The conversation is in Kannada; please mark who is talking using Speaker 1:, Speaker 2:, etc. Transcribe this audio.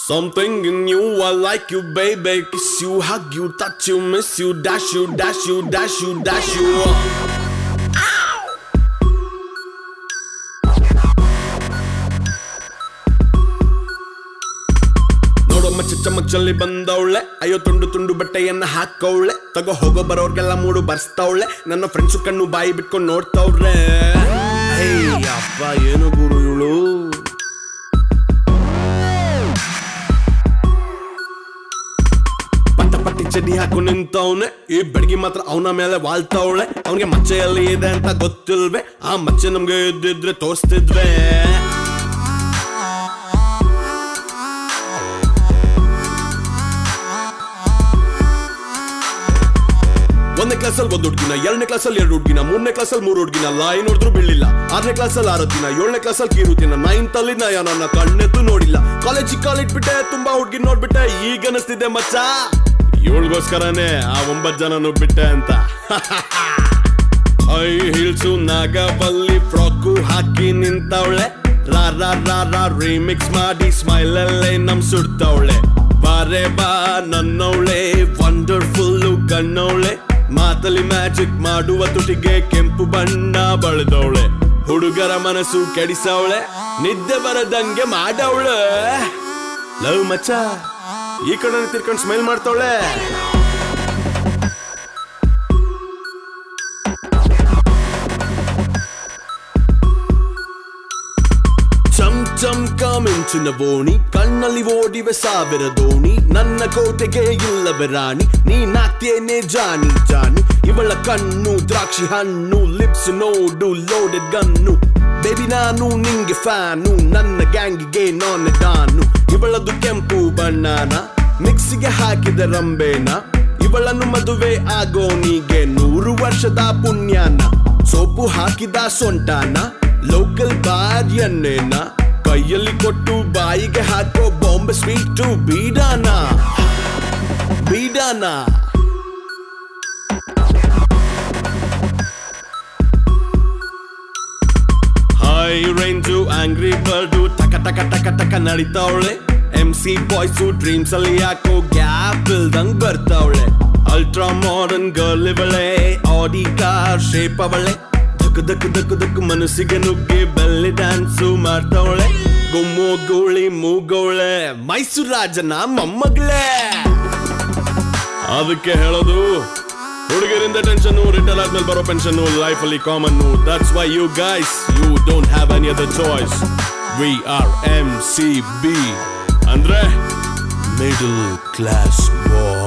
Speaker 1: Something in you, I like you, baby. Kiss you, hug you, touch you, miss you, dash you, dash you, dash you, dash you. ನೋಡೋ ಮಚ್ಚ ಚಮಚಲ್ಲಿ ಬಂದವಳೆ ಅಯ್ಯೋ ತುಂಡು ತುಂಡು ಬಟ್ಟೆಯನ್ನ ಹಾಕವಳೆ ತಗೋ ಹೋಗೋ ಬರೋರ್ಗೆಲ್ಲ ಮೂಡು ಬರ್ಸ್ತವಳೆ ನನ್ನ ಫ್ರೆಂಡ್ಸು ಕಣ್ಣು ಬಾಯಿ ಬಿಟ್ಕೊಂಡು ನೋಡ್ತವ್ರೆ ಹೇಯ್ ಅಪ್ಪ ಏನು ಗುರು ಇವಳು ಪಟ್ಟ ಪಟ್ಟಿ ಚಡ್ಡಿ ಹಾಕು ನಿಂತವನೆ ಈ ಬೆಡಗಿ ಮಾತ್ರ ಅವನ ಮೇಲೆ ವಾಲ್ತವಳೆ ಅವನಿಗೆ ಮಚ್ಚೆಯಲ್ಲಿ ಇದೆ ಅಂತ ಗೊತ್ತಿಲ್ವೇ ಆ ಮಚ್ಚೆ ನಮ್ಗೆ ಇದ್ದಿದ್ರೆ ತೋರಿಸ್ತಿದ್ವೆ ಒಂದನೇ ಕ್ಲಾಸಲ್ಲಿ ಒಂದು ಹುಡುಗಿನ ಎರಡನೇ ಕ್ಲಾಸಲ್ಲಿ ಎರಡು ಹುಡುಗಿನ ಮೂರನೇ ಕ್ಲಾಸಲ್ಲಿ ಮೂರು ಹುಡುಗಿನ ಲಾಯಿ ನೋಡಿದ್ರು ಬೀಳಿಲ್ಲ ಆರನೇ ಕ್ಲಾಸಲ್ಲಿ ಆರು ದಿನ ಏಳನೇ ಕ್ಲಾಸಲ್ಲಿ ಕೀರುತಿನ ನೈನ್ತ್ ಅಲ್ಲಿ ನಯ ನನ್ನ ಕಣ್ಣೆದ್ದು ನೋಡಿಲ್ಲ ಕಾಲೇಜಿಗೆ ಕಾಲಿಟ್ಬಿಟ್ಟೆ ತುಂಬಾ ಹುಡುಗಿ ನೋಡ್ಬಿಟ್ಟೆ ಈಗ ಅನಿಸ್ತಿದೆ ಮಚ್ಚ ಇವಳಿಗೋಸ್ಕರನೇ ಆ ಒಂಬತ್ ಜನ ಬಿಟ್ಟೆ ಅಂತ ಐ ಹಿಲ್ಸು ನಾಗವಲ್ಲಿ ಫ್ರಾಕು ಹಾಕಿ ನಿಂತವಳೆ ರಾ ರಾ ರಾ ರಾ ರಿಮಿಕ್ಸ್ ಮಾಡಿ ಸ್ಮೈಲ್ ಅಲ್ಲೇ ನಮ್ ಸುಡ್ತವಳೆ ಬಾರೆ ಬಾ ನನ್ನವಳೆ ವಂಡರ್ಫುಲ್ಲು ಕಣ್ಣವಳೆ ಮಾತಲ್ಲಿ ಮ್ಯಾಜಿಕ್ ಮಾಡುವ ತುಟಿಗೆ ಕೆಂಪು ಬಣ್ಣ ಬಳ್ದವಳೆ ಹುಡುಗರ ಮನಸ್ಸು ಕೆಡಿಸವಳೆ ನಿದ್ದೆ ಬರದಂಗೆ ಮಾಡವಳೆ ಲವ್ ಮಚ್ಚ ಈ ಕಡೆ ತಿರ್ಕೊಂಡು ಸ್ಮೈಲ್ ಮಾಡ್ತಾವಳೆ ಚಮ್ ಚಮ್ ಕಾಮಿಂಚಿನ ಬೋಣಿ ಕಣ್ಣಲ್ಲಿ ಓಡಿವೆ ಸಾವಿರ ದೋಣಿ ನನ್ನ ಕೋಟೆಗೆ ಇಲ್ಲವೆ ರಾಣಿ ನೀನಾಗ್ತೇನೆ ಜಾನಿ ಜಾನಿ ಇವಳ ಕಣ್ಣು ದ್ರಾಕ್ಷಿ ಹಣ್ಣು ಲಿಪ್ಸ್ ನೋಡು ಲೋಡೆಡ್ ಗನ್ನು ಬೇಬಿ ನಾನು ನಿಂಗೆ ಫ್ಯಾನು ನನ್ನ ಗ್ಯಾಂಗಿಗೆ ನಾನ್ ಡಾನು ಇವಳದು ಕೆಂಪು ಬಣ್ಣನ ಮಿಕ್ಸಿಗೆ ಹಾಕಿದ ರಂಬೇನ ಇವಳನ್ನು ಮದುವೆ ಆಗೋನಿಗೆ ನೂರು ವರ್ಷದ ಪುಣ್ಯನ ಸೋಪು ಹಾಕಿದ ಸೊಂಟಾನ ಲೋಕಲ್ ಬಾರ್ ಎಣ್ಣೆನ ಕೈಯಲ್ಲಿ ಕೊಟ್ಟು ಬಾಯಿಗೆ ಹಾಕೋ ಬಾಂಬೆ ಸ್ವೀಟು ಬೀಡಾನ ಬೀಡಾನ ಹೈ ರೇಂಜು ಆಂಗ್ರಿ ಬರ್ಡು ಟಕ ಟಕ ಟಕ ಟಕ ನಡಿತಾವಳೆ ಎಂ ಸಿ ಬಾಯ್ಸು ಡ್ರೀಮ್ಸ್ ಅಲ್ಲಿ ಯಾಕೋ ಗ್ಯಾಪ್ ಇಲ್ದಂಗ್ ಬರ್ತಾವಳೆ ಅಲ್ಟ್ರಾ ಮಾಡರ್ನ್ ಗರ್ಲ್ ಇವಳೆ ಆಡಿ ಕಾರ್ ಶೇಪ್ ಅವಳೆ ದಕ್ ದಕ್ ದಕ್ ದಕ್ ಮನಸ್ಸಿಗೆ ನುಗ್ಗಿ ಬೆಲ್ಲಿ ಡ್ಯಾನ್ಸು ಮಾಡ್ತಾವಳೆ ಗುಮ್ಮು ಗೂಳಿ ಮೂಗವಳೆ ಮೈಸೂರು ರಾಜನ ಮೊಮ್ಮಗಳೇ ಅದಕ್ಕೆ ಹೇಳೋದು ಹುಡುಗರಿಂದ ಟೆನ್ಷನ್ ರಿಟೈರ್ ಆದ್ಮೇಲೆ ಬರೋ ಪೆನ್ಷನ್ ಲೈಫ್ ಅಲ್ಲಿ common that's why you guys you don't have any other choice we are M C B ಅಂದ್ರೆ ಮಿಡಲ್ ಕ್ಲಾಸ್ ಬಾಯ್